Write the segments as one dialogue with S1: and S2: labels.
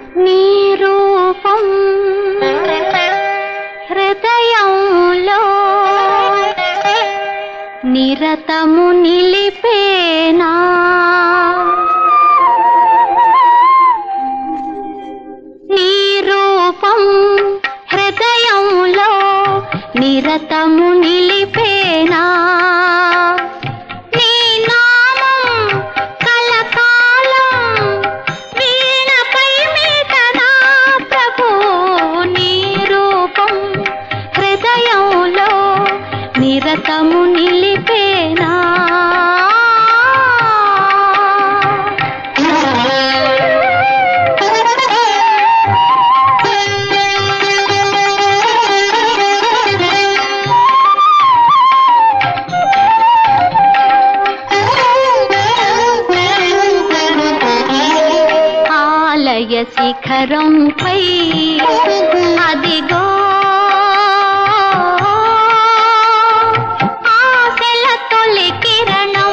S1: నీ రూపం హృదయంలో నిరతము నిలిపేనా నీ రూపం హృదయంలో నిరతము నిలిపేనా నీ నామం కలకాలం వీణపై మీటనా ప్రభు నీ రూపం హృదయంలో నిరతము నిలిపేనా ఆలయ శిఖరంపై అదిగో ఆశల తొలి కిరణం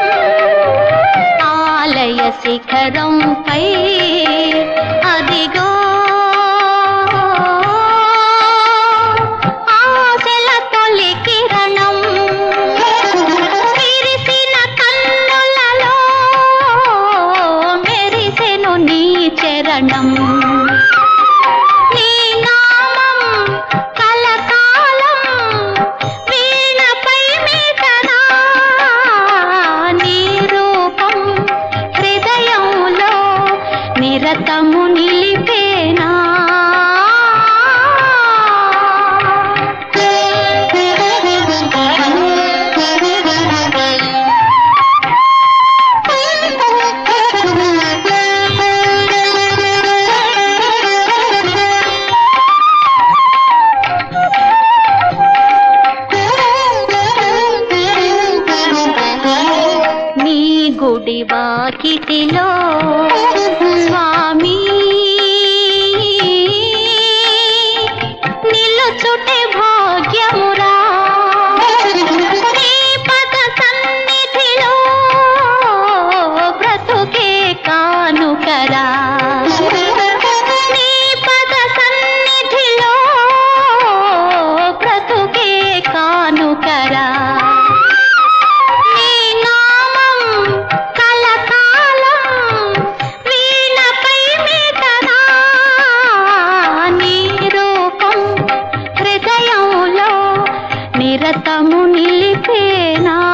S1: ఆలయ శిఖరంపై అదిగో ఆశల తొలి కిరణం విరిసిన కన్నులలో మెరిసెను నీ చరణం నీ నామం కలకాలం వీణపై మీటనా నీ రూపం హృదయంలో నిరతము నిలిపేనా నీ గుడి వాకిటిలో స్వామి నిలుచుటే భాగ్యమురా నీ పద సన్నిధిలో బ్రతుకే కానుకరా నీ పద సన్నిధిలో బ్రతుకే కానుకరా నీ నామం కలకాలం వీణపై మీటనా నీ రూపం హృదయంలో నిరతము నిలిపేనా